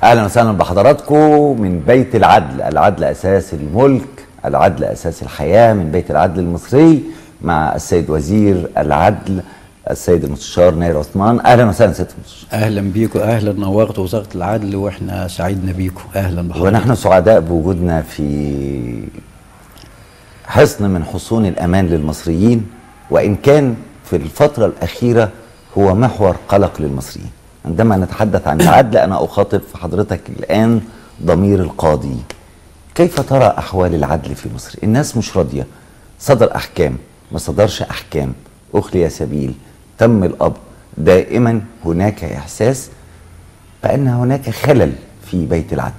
اهلا وسهلا بحضراتكم من بيت العدل العدل اساس الملك العدل اساس الحياه من بيت العدل المصري مع السيد وزير العدل السيد المستشار ناير عثمان اهلا وسهلا سيد المستشار اهلا بيكم اهلا نورت وزاره العدل واحنا سعيدنا بيكم اهلا بحضرتك ونحن سعداء بوجودنا في حصن من حصون الامان للمصريين وان كان في الفتره الاخيره هو محور قلق للمصريين عندما نتحدث عن العدل انا اخاطب في حضرتك الان ضمير القاضي كيف ترى احوال العدل في مصر الناس مش راضيه صدر احكام ما صدرش احكام اخلي سبيل تم القبض دائما هناك احساس بان هناك خلل في بيت العدل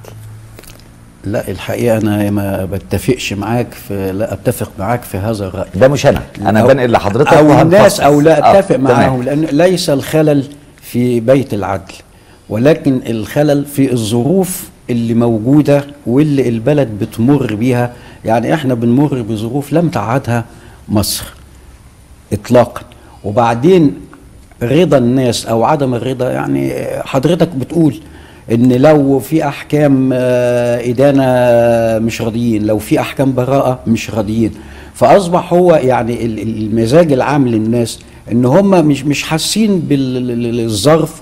لا الحقيقه انا ما بتفقش معاك في لا اتفق معاك في هذا الراي ده مش انا انا أو- بنقل لحضرتك او وهنفصل. الناس او لا آه، اتفق تمام. معاهم لان ليس الخلل في بيت العدل ولكن الخلل في الظروف اللي موجوده واللي البلد بتمر بيها يعني احنا بنمر بظروف لم تعهدها مصر اطلاقا وبعدين رضا الناس او عدم الرضا يعني حضرتك بتقول ان لو في احكام آه، ادانه مش راضيين لو في احكام براءه مش راضيين فاصبح هو يعني ال- ال- المزاج العام للناس ان هم مش مش حاسين بالظرف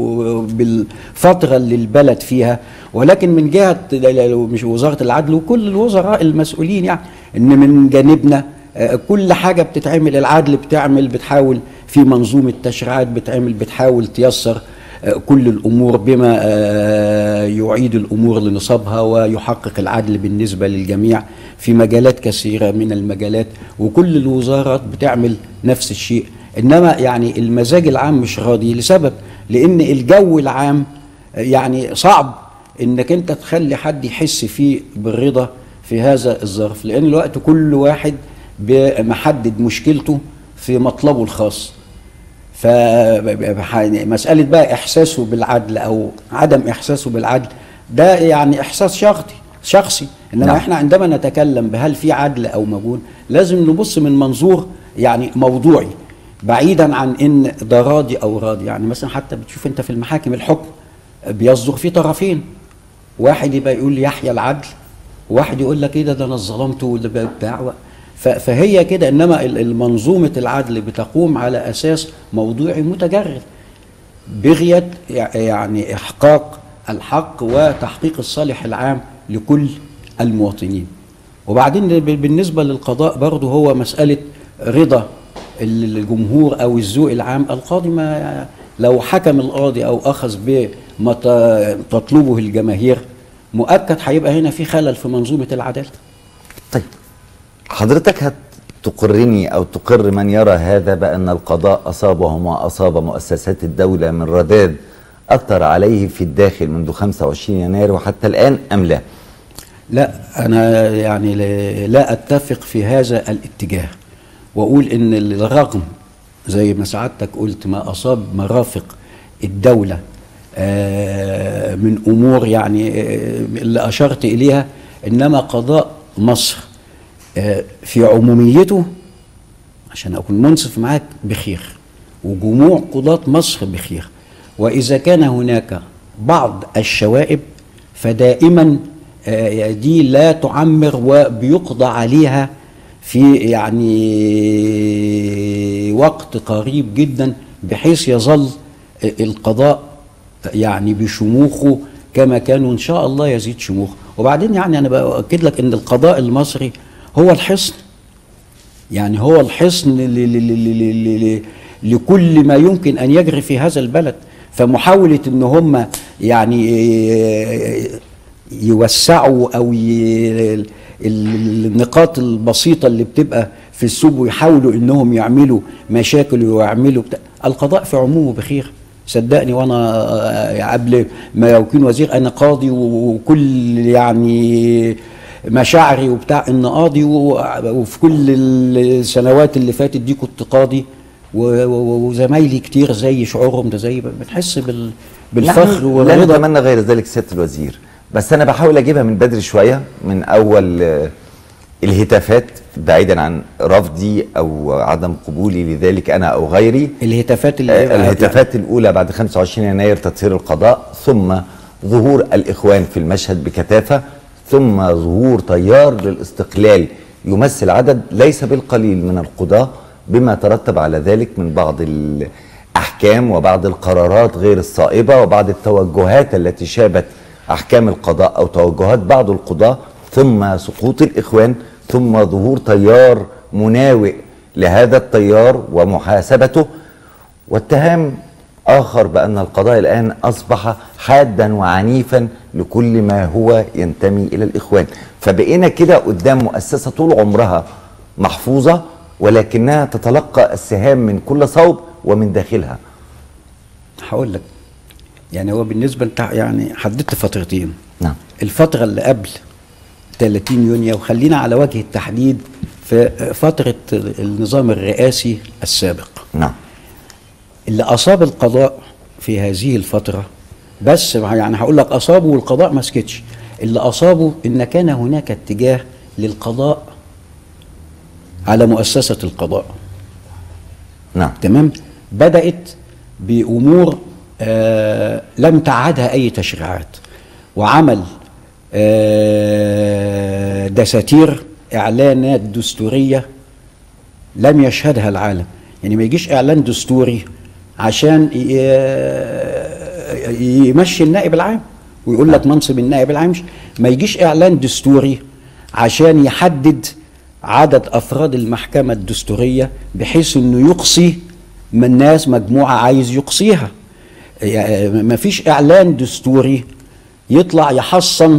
وبالفتره اللي البلد فيها ولكن من جهه مش وزاره العدل وكل الوزراء المسؤولين يعني ان من جانبنا آه، كل حاجه بتتعمل العدل بتعمل بتحاول في منظومه تشريعات بتعمل بتحاول تيسر آه، كل الامور بما آه، يعيد الامور لنصابها ويحقق العدل بالنسبه للجميع في مجالات كثيره من المجالات وكل الوزارات بتعمل نفس الشيء انما يعني المزاج العام مش راضي لسبب لان الجو العام آه، يعني صعب انك انت تخلي حد يحس فيه بالرضا في هذا الظرف لان الوقت كل واحد محدد مشكلته في مطلبه الخاص فمسألة بقى إحساسه بالعدل أو عدم إحساسه بالعدل ده يعني إحساس شخصي شخصي إنما نعم. نعم. إحنا عندما نتكلم بهل في عدل أو موجود لازم نبص من منظور يعني موضوعي بعيدا عن إن ده راضي أو راضي يعني مثلا حتى بتشوف أنت في المحاكم الحكم بيصدر فيه طرفين واحد يبقى يقول يحيى العدل وواحد يقول لك ايه ده ده انا ظلمته وده بقى بتاع ف- فهي كده انما ال- المنظومه العدل بتقوم على اساس موضوعي متجرد بغيه يع- يعني احقاق الحق وتحقيق الصالح العام لكل المواطنين وبعدين ب- بالنسبه للقضاء برضه هو مساله رضا ال- الجمهور او الذوق العام القاضي ما لو حكم القاضي او اخذ بما ت- تطلبه الجماهير مؤكد هيبقى هنا في خلل في منظومه العداله طيب حضرتك هتقرني او تقر من يرى هذا بان القضاء اصابه ما اصاب مؤسسات الدوله من رذاذ اثر عليه في الداخل منذ 25 يناير وحتى الان ام لا؟ لا انا يعني لا- لا اتفق في هذا الاتجاه واقول ان الرغم زي ما سعادتك قلت ما اصاب مرافق الدوله آه، من امور يعني آه، اللي اشرت اليها انما قضاء مصر آه، في عموميته عشان اكون منصف معاك بخير وجموع قضاة مصر بخير واذا كان هناك بعض الشوائب فدائما آه، دي لا تعمر وبيقضى عليها في يعني وقت قريب جدا بحيث يظل القضاء يعني بشموخه كما كان وان شاء الله يزيد شموخه وبعدين يعني انا باكد لك ان القضاء المصري هو الحصن يعني هو الحصن ل- ل- ل- ل- ل- لكل ما يمكن ان يجري في هذا البلد فمحاوله ان هم يعني يوسعوا او ي- ال- النقاط البسيطه اللي بتبقى في السوق ويحاولوا انهم يعملوا مشاكل ويعملوا بتاع القضاء في عمومه بخير صدقني وانا آه، قبل ما يكون وزير انا قاضي وكل يعني مشاعري وبتاع ان قاضي و- وفي كل السنوات اللي فاتت دي كنت قاضي و- و- وزمايلي كتير زي شعورهم ده زي بنحس بال بالفخر نحن لا والرضا نتمنى غير ذلك سياده الوزير بس انا بحاول اجيبها من بدري شويه من اول آه، الهتافات بعيدا عن رفضي او عدم قبولي لذلك انا او غيري الهتافات اللي آه، الهتافات الاولى بعد 25 يناير تطهير القضاء ثم ظهور الاخوان في المشهد بكثافه ثم ظهور تيار للاستقلال يمثل عدد ليس بالقليل من القضاه بما ترتب على ذلك من بعض الاحكام وبعض القرارات غير الصائبه وبعض التوجهات التي شابت احكام القضاء او توجهات بعض القضاه ثم سقوط الاخوان ثم ظهور تيار مناوئ لهذا التيار ومحاسبته واتهام اخر بان القضاء الان اصبح حادا وعنيفا لكل ما هو ينتمي الى الاخوان فبقينا كده قدام مؤسسه طول عمرها محفوظه ولكنها تتلقى السهام من كل صوب ومن داخلها هقول لك يعني هو بالنسبه انت يعني حددت فترتين نعم الفتره اللي قبل 30 يونيو وخلينا على وجه التحديد في فتره النظام الرئاسي السابق نعم اللي اصاب القضاء في هذه الفتره بس يعني هقول لك اصابه والقضاء ما سكتش اللي اصابه ان كان هناك اتجاه للقضاء على مؤسسه القضاء نعم تمام بدات بامور آه لم تعهدها اي تشريعات وعمل آه دساتير اعلانات دستوريه لم يشهدها العالم يعني ما يجيش اعلان دستوري عشان ي- يمشي النائب العام ويقول لك منصب النائب العام مش- ما يجيش اعلان دستوري عشان يحدد عدد افراد المحكمه الدستوريه بحيث انه يقصي من ناس مجموعه عايز يقصيها يعني ما فيش اعلان دستوري يطلع يحصن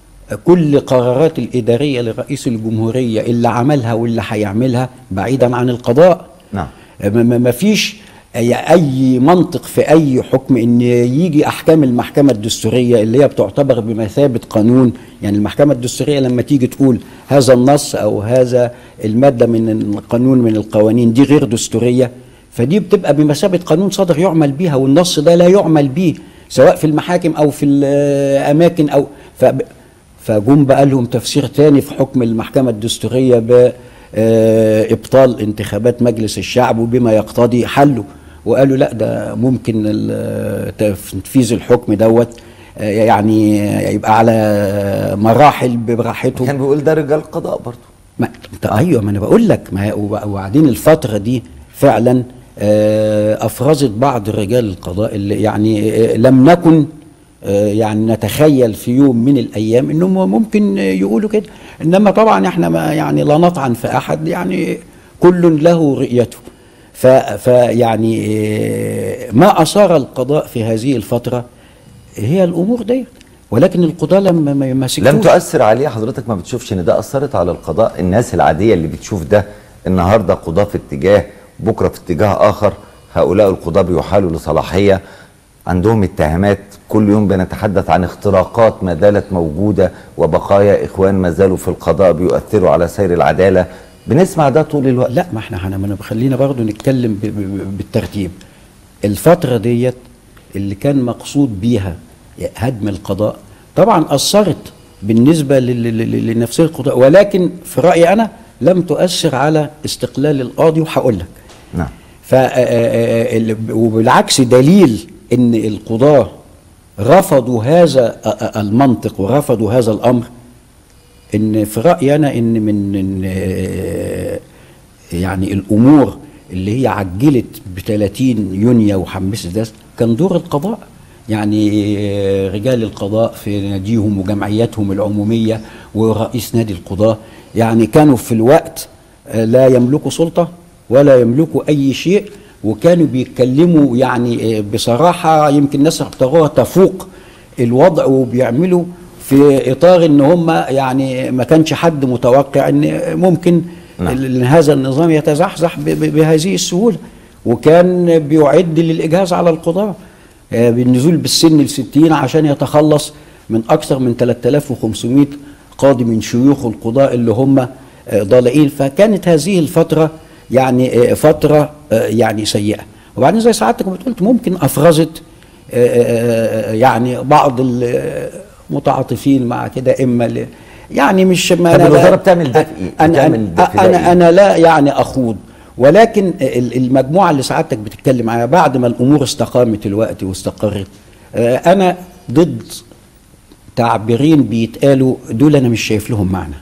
كل قرارات الاداريه لرئيس الجمهوريه اللي عملها واللي هيعملها بعيدا عن القضاء نعم ما- ما ما فيش اي أي منطق في اي حكم ان يجي احكام المحكمه الدستوريه اللي هي بتعتبر بمثابه قانون يعني المحكمه الدستوريه لما تيجي تقول هذا النص او هذا الماده من القانون من القوانين دي غير دستوريه فدي بتبقى بمثابه قانون صادر يعمل بيها والنص ده لا يعمل به سواء في المحاكم او في الاماكن او فب- فجم بقى لهم تفسير تاني في حكم المحكمه الدستوريه ب آه، ابطال انتخابات مجلس الشعب وبما يقتضي حله وقالوا لا ده ممكن ال- تنفيذ الحكم دوت آه، يعني يبقى على مراحل براحته كان بيقول ده رجال قضاء برضه ما انت ايوه ما انا بقول لك ما هي- وب- وبعدين الفتره دي فعلا آه، افرزت بعض رجال القضاء اللي يعني آه، لم نكن آه، يعني نتخيل في يوم من الايام انهم ممكن يقولوا كده انما طبعا احنا ما يعني لا نطعن في احد يعني كل له رؤيته ف فيعني آه، ما اثار القضاء في هذه الفتره هي الامور دي ولكن القضاة لما ما ما سكتوش لم تؤثر عليه حضرتك ما بتشوفش ان ده اثرت على القضاء الناس العاديه اللي بتشوف ده النهارده قضاه في اتجاه بكره في اتجاه اخر هؤلاء القضاه بيحالوا لصلاحيه عندهم اتهامات كل يوم بنتحدث عن اختراقات ما زالت موجوده وبقايا اخوان ما زالوا في القضاء بيؤثروا على سير العداله بنسمع ده طول الوقت لا ما احنا هن- ما أنا خلينا برضو نتكلم ب- ب- بالترتيب الفترة ديت اللي كان مقصود بيها هدم القضاء طبعا أثرت بالنسبة لل- لل- لنفسية القضاء ولكن في رأيي أنا لم تؤثر على استقلال القاضي وهقول لك نعم ف وبالعكس دليل ان القضاة رفضوا هذا المنطق ورفضوا هذا الامر ان في رايي انا ان من إن آه، يعني الامور اللي هي عجلت ب 30 يونيو وحمست ده كان دور القضاء يعني آه، رجال القضاء في ناديهم وجمعياتهم العموميه ورئيس نادي القضاه يعني كانوا في الوقت آه، لا يملكوا سلطه ولا يملكوا اي شيء وكانوا بيتكلموا يعني آه، بصراحه يمكن الناس اعتبروها تفوق الوضع وبيعملوا في اطار ان هم يعني ما كانش حد متوقع ان ممكن نعم. ال- هذا النظام يتزحزح ب- ب- بهذه السهوله وكان بيعد للاجهاز على القضاه آه، بالنزول بالسن الستين عشان يتخلص من اكثر من 3500 قاضي من شيوخ القضاء اللي هم آه، ضالعين فكانت هذه الفتره يعني آه، فتره آه، يعني سيئه وبعدين زي سعادتك ما قلت ممكن افرزت آه، آه، آه، يعني بعض المتعاطفين مع كده اما ل- يعني مش ما طب أنا لا- الوزارة بتعمل ده في إيه؟ انا بتعمل ده في ده انا إيه؟ انا لا يعني اخوض ولكن ال- المجموعه اللي سعادتك بتتكلم عليها بعد ما الامور استقامت الوقت واستقرت آه، انا ضد تعبيرين بيتقالوا دول انا مش شايف لهم معنى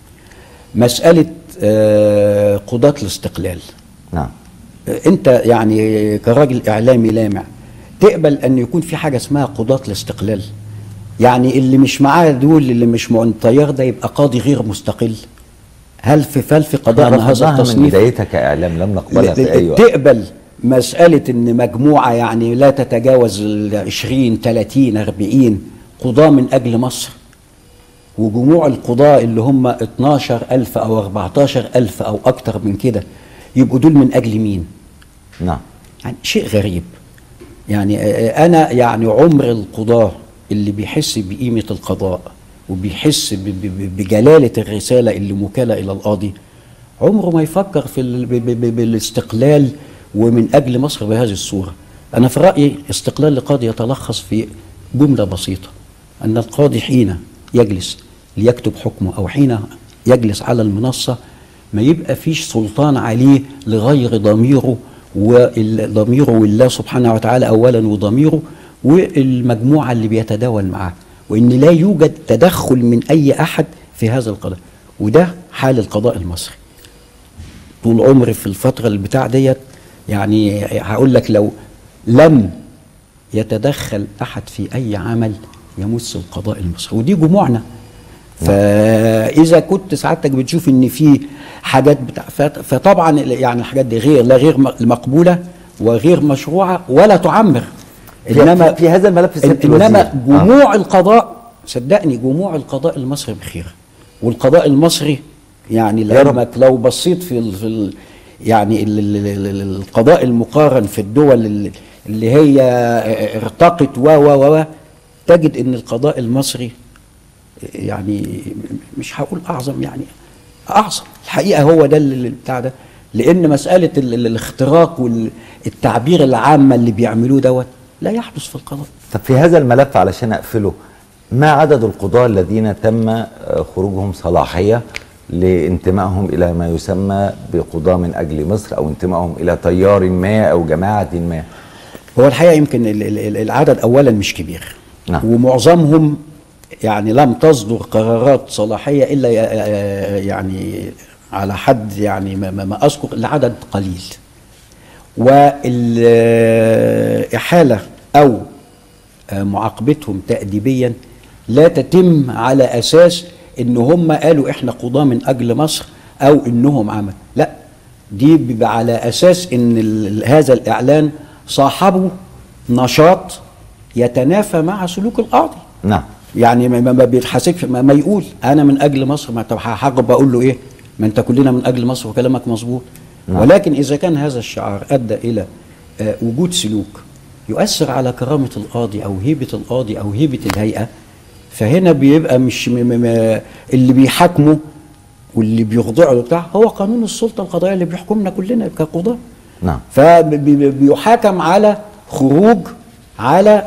مساله آه، قضاه الاستقلال نعم انت يعني كراجل اعلامي لامع تقبل ان يكون في حاجه اسمها قضاة الاستقلال يعني اللي مش معاه دول اللي مش مع التيار ده يبقى قاضي غير مستقل هل في هل في قضاءنا هذا رفضناها من التصنيف بدايتها كاعلام لم نقبلها في اي وقت تقبل مسألة إن مجموعة يعني لا تتجاوز ال 20 30 40 قضاة من أجل مصر وجموع القضاة اللي هم 12 ألف أو 14 ألف أو أكتر من كده يبقوا دول من أجل مين؟ نعم يعني شيء غريب يعني آه، أنا يعني عمر القضاة اللي بيحس بقيمة القضاء وبيحس ب- ب- بجلالة الرسالة اللي موكلة إلى القاضي عمره ما يفكر في ال- ب- ب- ب- بالاستقلال ومن أجل مصر بهذه الصورة أنا في رأيي استقلال القاضي يتلخص في جملة بسيطة أن القاضي حين يجلس ليكتب حكمه أو حين يجلس على المنصة ما يبقى فيش سلطان عليه لغير ضميره وضميره والله سبحانه وتعالى أولا وضميره والمجموعة اللي بيتداول معاه وإن لا يوجد تدخل من أي أحد في هذا القضاء وده حال القضاء المصري طول عمري في الفترة اللي بتاع ديت يعني هقول لك لو لم يتدخل أحد في أي عمل يمس القضاء المصري ودي جموعنا فإذا كنت سعادتك بتشوف إن في حاجات بتاع فت- فطبعا يعني الحاجات دي غير لا غير م- مقبولة وغير مشروعة ولا تعمر في- إنما في هذا الملف سيادة إنما الوزير. جموع القضاء صدقني جموع القضاء المصري بخير والقضاء المصري يعني يا رب. لعلمك لو بصيت في ال في ال يعني ال ال ال ال القضاء المقارن في الدول ال- اللي هي ارتقت و و و تجد ان القضاء المصري يعني مش هقول اعظم يعني اعظم الحقيقه هو ده اللي بتاع ده لان مساله ال- ال- الاختراق والتعبير العامه اللي بيعملوه دوت لا يحدث في القضاء طب في هذا الملف علشان اقفله ما عدد القضاة الذين تم آه، خروجهم صلاحية لانتمائهم إلى ما يسمى بقضاة من أجل مصر أو انتمائهم إلى تيار ما أو جماعة ما هو الحقيقه يمكن ال- ال- ال- العدد اولا مش كبير نعم. ومعظمهم يعني لم تصدر قرارات صلاحيه الا ي- يعني على حد يعني ما, ما- ما اذكر لعدد قليل والاحاله او معاقبتهم تاديبيا لا تتم على اساس ان هم قالوا احنا قضاه من اجل مصر او انهم عمل لا دي بيبقى على اساس ان ال- هذا الاعلان صاحبه نشاط يتنافى مع سلوك القاضي نعم يعني ما, ما- ما بيتحاسبش ما, ما يقول انا من اجل مصر ما طب هحجب اقول له ايه ما انت كلنا من اجل مصر وكلامك مظبوط نعم. ولكن اذا كان هذا الشعار ادى الى آه، وجود سلوك يؤثر على كرامه القاضي او هيبه القاضي او هيبه الهيئه فهنا بيبقى مش م م م اللي بيحاكمه واللي بيخضعه بتاع هو قانون السلطه القضائيه اللي بيحكمنا كلنا كقضاه نعم فبيحاكم على خروج على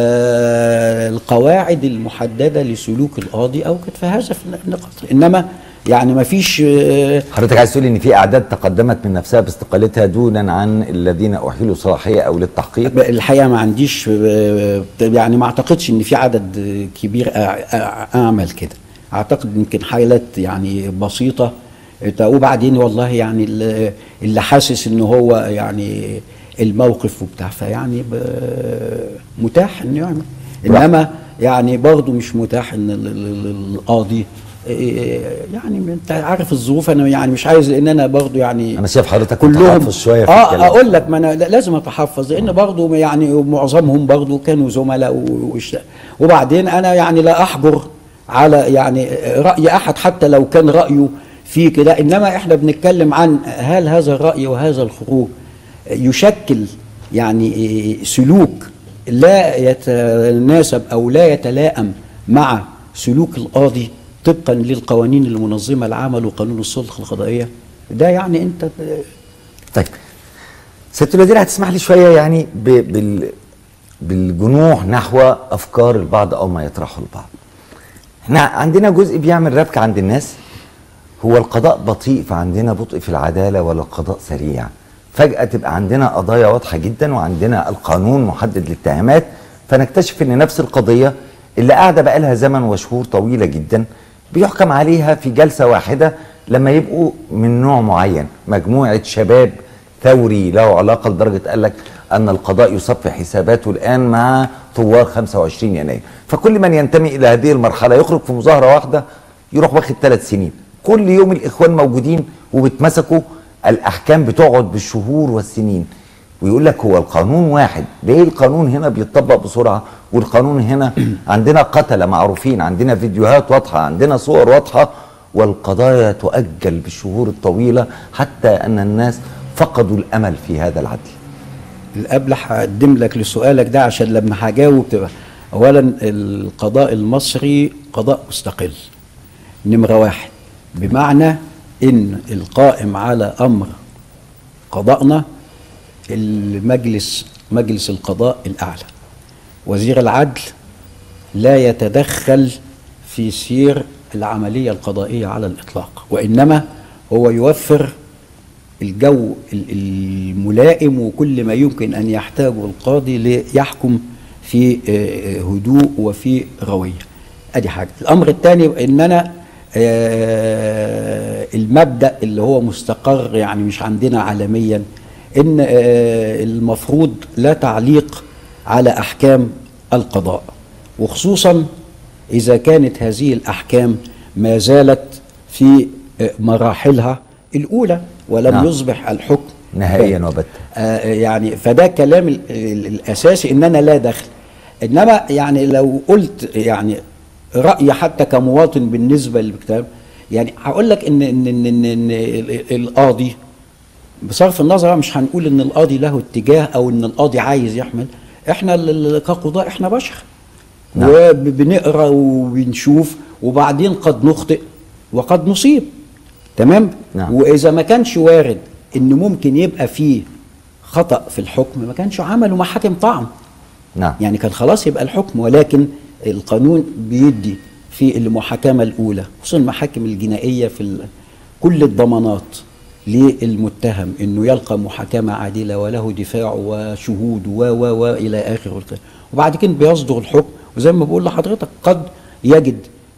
آه القواعد المحدده لسلوك القاضي او كده فهذا في النقاط انما يعني ما فيش آه حضرتك عايز تقول ان في اعداد تقدمت من نفسها باستقالتها دونا عن الذين احيلوا صلاحيه او للتحقيق الحقيقه ما عنديش آه، يعني ما اعتقدش ان في عدد آه، كبير أع- أع- اعمل كده اعتقد يمكن حالات يعني بسيطه آه، وبعدين والله يعني اللي- اللي حاسس ان هو يعني الموقف وبتاع فيعني ب- متاح انه يعمل انما يعني برضه مش متاح ان ال- ال- ال- القاضي آه، يعني انت عارف الظروف انا يعني مش عايز لان انا برضه يعني انا شايف حضرتك كلهم متحفظ شويه في اه الكلام اقول لك ما انا لازم اتحفظ لان برضه يعني معظمهم برضه كانوا زملاء و- وش- وبعدين انا يعني لا احجر على يعني راي احد حتى لو كان رايه في كده انما احنا بنتكلم عن هل هذا الراي وهذا الخروج يشكل يعني سلوك لا يتناسب او لا يتلائم مع سلوك القاضي طبقا للقوانين المنظمه العمل وقانون السلطه القضائيه ده يعني انت طيب سياده الوزير هتسمح لي شويه يعني ب... بال... بالجنوح نحو افكار البعض او ما يطرحه البعض احنا عندنا جزء بيعمل ربك عند الناس هو القضاء بطيء فعندنا بطء في العداله ولا القضاء سريع فجاه تبقى عندنا قضايا واضحه جدا وعندنا القانون محدد للاتهامات فنكتشف ان نفس القضيه اللي قاعده بقى لها زمن وشهور طويله جدا بيحكم عليها في جلسه واحده لما يبقوا من نوع معين مجموعه شباب ثوري له علاقه لدرجه قال لك ان القضاء يصفي حساباته الان مع ثوار 25 يناير فكل من ينتمي الى هذه المرحله يخرج في مظاهره واحده يروح واخد ثلاث سنين كل يوم الاخوان موجودين وبتمسكوا الاحكام بتقعد بالشهور والسنين ويقول لك هو القانون واحد ليه القانون هنا بيتطبق بسرعه والقانون هنا عندنا قتله معروفين عندنا فيديوهات واضحه عندنا صور واضحه والقضايا تؤجل بالشهور الطويله حتى ان الناس فقدوا الامل في هذا العدل قبل هقدم لك لسؤالك ده عشان لما هجاوب تبقى اولا القضاء المصري قضاء مستقل نمره واحد بمعنى ان القائم على امر قضائنا المجلس مجلس القضاء الاعلى وزير العدل لا يتدخل في سير العمليه القضائيه على الاطلاق وانما هو يوفر الجو ال- الملائم وكل ما يمكن ان يحتاجه القاضي ليحكم في آه، هدوء وفي رويه ادي حاجه الامر الثاني ان انا آه، المبدا اللي هو مستقر يعني مش عندنا عالميا ان آه، المفروض لا تعليق على احكام القضاء وخصوصا اذا كانت هذه الاحكام ما زالت في آه، مراحلها الاولى ولم نعم. يصبح الحكم نهائيا بات. وبتا آه، يعني فده كلام ال- ال- الاساسي ان انا لا دخل انما يعني لو قلت يعني رايي حتى كمواطن بالنسبه للكتاب يعني هقول لك ان ان ان, إن, إن ال- ال- القاضي بصرف النظر مش هنقول ان القاضي له اتجاه او ان القاضي عايز يحمل احنا ال- ال- كقضاء احنا بشر نعم. وبنقرا وبنشوف وبعدين قد نخطئ وقد نصيب تمام نعم. واذا ما كانش وارد ان ممكن يبقى فيه خطا في الحكم ما كانش عملوا محاكم طعن نعم يعني كان خلاص يبقى الحكم ولكن القانون بيدي في المحاكمة الأولى خصوصا المحاكم الجنائية في ال- كل الضمانات للمتهم انه يلقى محاكمة عادلة وله دفاع وشهود و و و الى اخره والكلام. وبعد كده بيصدر الحكم وزي ما بقول لحضرتك قد يجد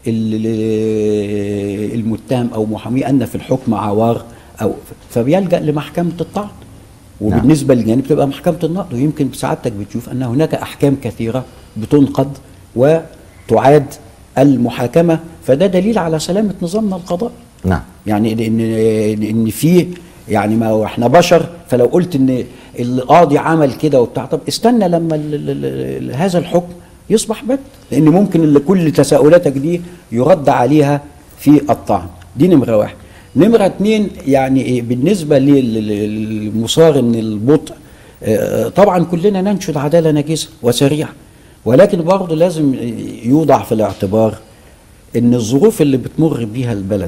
ال- المتهم او محاميه ان في الحكم عوار او فبيلجا لمحكمه الطعن وبالنسبه للجانب تبقى محكمه النقد ويمكن سعادتك بتشوف ان هناك احكام كثيره بتنقض وتعاد المحاكمه فده دليل على سلامه نظامنا القضائي نعم يعني ان ان ان في يعني ما هو احنا بشر فلو قلت ان القاضي عمل كده وبتاع طب استنى لما ال ال ال هذا الحكم يصبح بت لان ممكن اللي كل تساؤلاتك دي يرد عليها في الطعن دي نمره واحد نمره اتنين يعني إيه بالنسبه لل- للمصار ان البطء آه، طبعا كلنا ننشد عداله نجسه وسريعه ولكن برضه لازم يوضع في الاعتبار ان الظروف اللي بتمر بيها البلد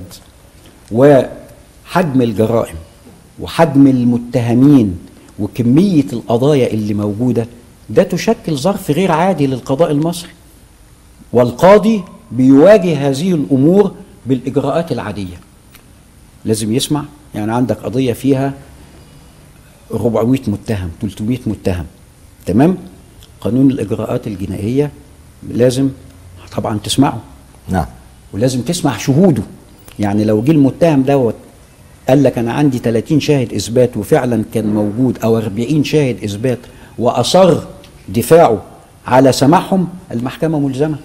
وحجم الجرائم وحجم المتهمين وكمية القضايا اللي موجودة ده تشكل ظرف غير عادي للقضاء المصري والقاضي بيواجه هذه الأمور بالإجراءات العادية لازم يسمع يعني عندك قضية فيها 400 متهم 300 متهم تمام قانون الإجراءات الجنائية لازم طبعا تسمعه نعم ولازم تسمع شهوده يعني لو جه المتهم دوت قال لك انا عندي 30 شاهد اثبات وفعلا كان موجود او 40 شاهد اثبات واصر دفاعه على سماعهم المحكمه ملزمه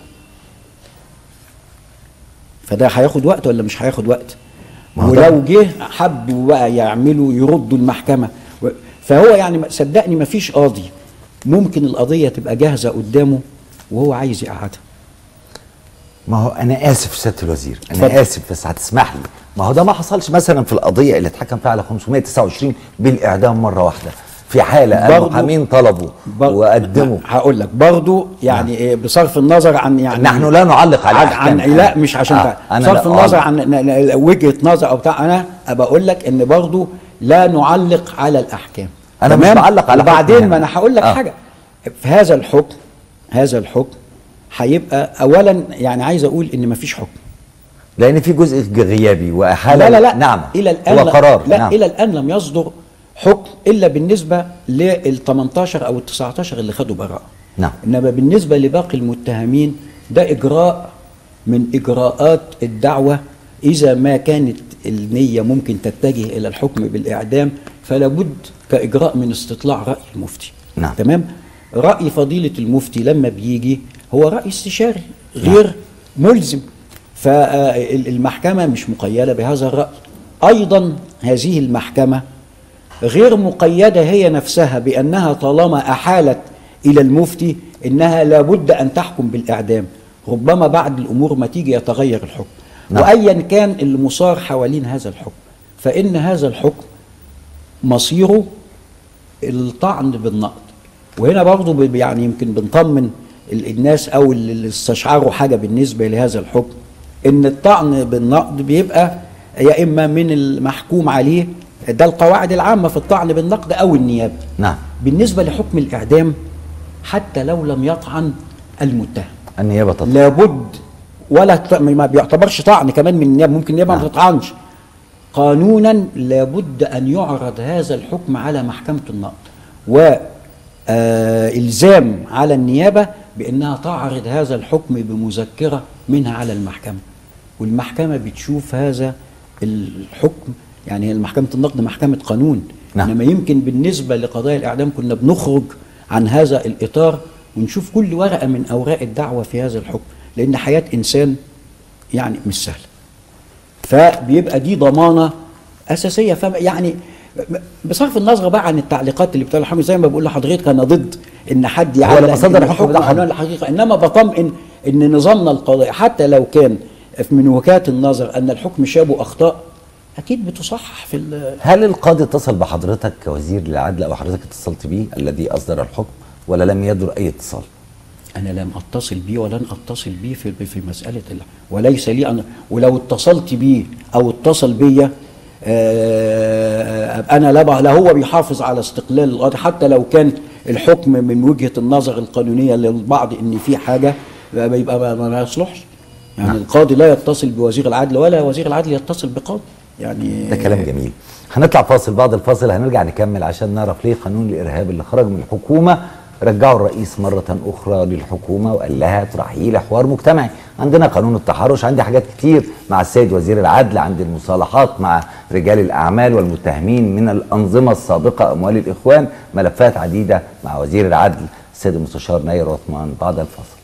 فده هياخد وقت ولا مش هياخد وقت ما هو ده- ولو جه حبوا بقى يعملوا يردوا المحكمه و- فهو يعني صدقني ما فيش قاضي ممكن القضيه تبقى جاهزه قدامه وهو عايز يقعدها ما هو انا اسف سياده الوزير انا اتفضل. اسف بس هتسمح لي ما هو ده ما حصلش مثلا في القضيه اللي اتحكم فيها على 529 بالاعدام مره واحده في حاله برضو- المحامين طلبوا بر- وقدموا هقول لك برضو يعني إيه بصرف النظر عن يعني نحن لا نعلق على عن, أحكام. عن لا مش عشان آه، آه أنا بصرف لا النظر أعلق. عن ن- ن- وجهه نظر او بتاع انا بقول لك ان برضو لا نعلق على الاحكام أنا مش تمام؟ بعلق على حكم وبعدين هنا. ما انا هقول لك آه. حاجه في هذا الحكم هذا الحكم هيبقى اولا يعني عايز اقول ان مفيش حكم لان في جزء غيابي واحاله لا لا لا نعم الى الان هو لا- قرار لا نعم. الى الان لم يصدر حكم الا بالنسبه لل 18 او ال 19 اللي خدوا براءه نعم. انما بالنسبه لباقي المتهمين ده اجراء من اجراءات الدعوه اذا ما كانت النيه ممكن تتجه الى الحكم بالاعدام فلا بد كاجراء من استطلاع راي المفتي نعم. تمام راي فضيله المفتي لما بيجي هو راي استشاري غير ملزم فالمحكمه مش مقيده بهذا الراي ايضا هذه المحكمه غير مقيدة هي نفسها بأنها طالما أحالت إلى المفتي إنها لابد أن تحكم بالإعدام ربما بعد الأمور ما تيجي يتغير الحكم نعم. وأيا كان المصار حوالين هذا الحكم فإن هذا الحكم مصيره الطعن بالنقد وهنا برضو ب- يعني يمكن بنطمن ال- الناس او اللي اللي استشعروا حاجه بالنسبه لهذا الحكم ان الطعن بالنقد بيبقى يا اما من المحكوم عليه ده القواعد العامه في الطعن بالنقد او النيابه نعم بالنسبه لحكم الاعدام حتى لو لم يطعن المتهم النيابه تطلع لابد ولا ت- ما بيعتبرش طعن كمان من النيابه ممكن النيابه ما نعم. تطعنش قانونا لابد ان يعرض هذا الحكم على محكمه النقد والزام على النيابه بانها تعرض هذا الحكم بمذكره منها على المحكمه والمحكمه بتشوف هذا الحكم يعني هي محكمه النقد محكمه قانون نعم. انما يمكن بالنسبه لقضايا الاعدام كنا بنخرج عن هذا الاطار ونشوف كل ورقه من اوراق الدعوه في هذا الحكم لان حياه انسان يعني مش سهله فبيبقى دي ضمانه اساسيه فم يعني بصرف النظر بقى عن التعليقات اللي بتقول الحمد زي ما بقول لحضرتك انا ضد ان حد يعلق لما صدر إن الحكم الحكم ده عنوان الحقيقه انما بطمئن ان نظامنا القضائي حتى لو كان من وجهات النظر ان الحكم شابه اخطاء اكيد بتصحح في ال- هل القاضي اتصل بحضرتك كوزير للعدل او حضرتك اتصلت بيه الذي اصدر الحكم ولا لم يدر اي اتصال؟ انا لم اتصل بيه ولن اتصل بيه في في مساله ال- وليس لي انا ولو اتصلت بيه او اتصل بيا آه، انا لا ب- لا هو بيحافظ على استقلال القاضي حتى لو كان الحكم من وجهه النظر القانونيه للبعض ان في حاجه بيبقى ما- ما ما يصلحش يعني نعم. القاضي لا يتصل بوزير العدل ولا وزير العدل يتصل بقاضي يعني ده كلام جميل هنطلع فاصل بعد الفاصل هنرجع نكمل عشان نعرف ليه قانون الارهاب اللي خرج من الحكومه رجعه الرئيس مرة أخرى للحكومة وقال لها اطرحيه لحوار مجتمعي عندنا قانون التحرش عندي حاجات كتير مع السيد وزير العدل عندي المصالحات مع رجال الأعمال والمتهمين من الأنظمة السابقة أموال الإخوان ملفات عديدة مع وزير العدل السيد المستشار ناير عثمان بعد الفاصل